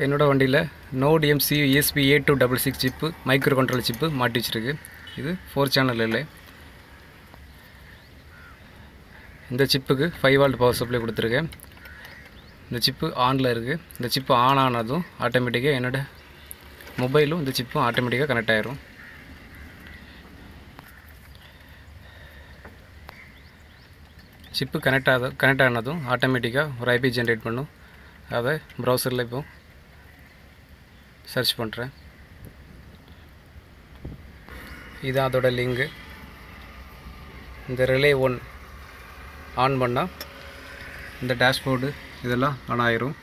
என்னோட வண்டியில் node MC ESP eight two double six chip micro control chip மாட்டி வச்சிருக்கு இது ஃபோர் சேனல் இல்லை இந்த சிப்புக்கு ஃபைவ் வால்ட் பவர் சப்ளை கொடுத்துருக்கேன் இந்த சிப்பு ஆனில் இருக்குது இந்த சிப்பு ஆன் ஆனதும் ஆட்டோமேட்டிக்காக என்னோட மொபைலும் இந்த சிப்பும் ஆட்டோமேட்டிக்காக கனெக்ட் ஆயிரும் சிப்பு கனெக்ட் ஆக கனெக்ட் ஆனதும் ஆட்டோமேட்டிக்காக ஒரு ஐபி ஜென்ரேட் பண்ணும் அதை ப்ரௌசரில் இப்போ சர்ச் பண்ணுறேன் இதுதான் அதோட லிங்கு இந்த ரிலே ஒன் ஆன் பண்ணால் இந்த டேஷ்போர்டு இதெல்லாம் ஆன் ஆயிரும்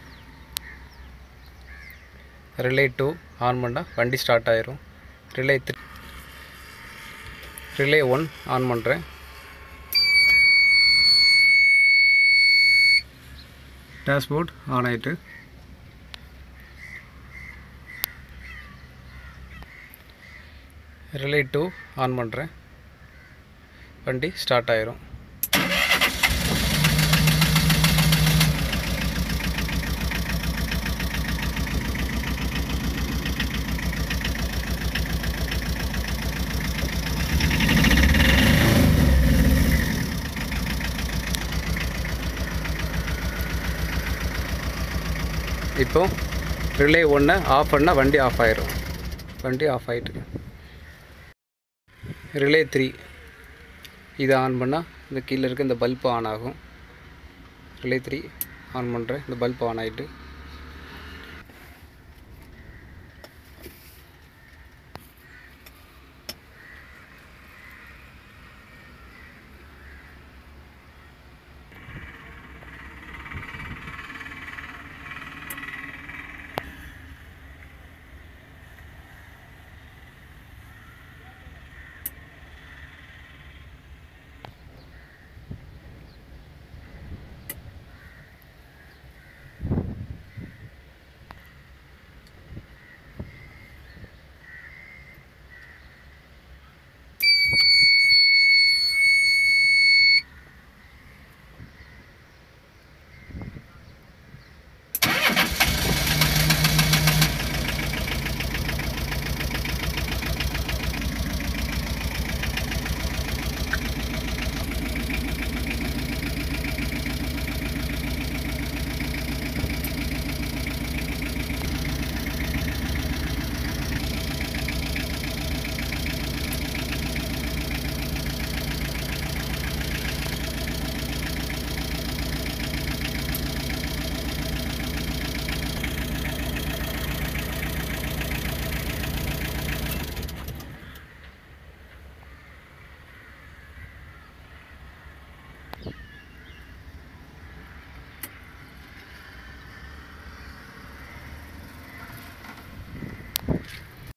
ரிலே டூ ஆன் பண்ணால் வண்டி ஸ்டார்ட் ஆயிரும் relay three relay one on பண்ணுறேன் டேஷ்போர்ட் ஆன் ஆயிட்டு ரிலே டூ ஆன் பண்ணுறேன் வண்டி ஸ்டார்ட் ஆயிரும் இப்போ ரிலே ஒன்றை ஆஃப் பண்ணால் வண்டி ஆஃப் ஆயிரும் வண்டி ஆஃப் ஆகிட்டு ரிலே த்ரீ இதை ஆன் பண்ணால் இந்த கீழே இருக்க இந்த பல்ப் ஆன் ஆகும் ரிலே த்ரீ ஆன் பண்ணுறேன் இந்த பல்ப் ஆன் ஆகிட்டு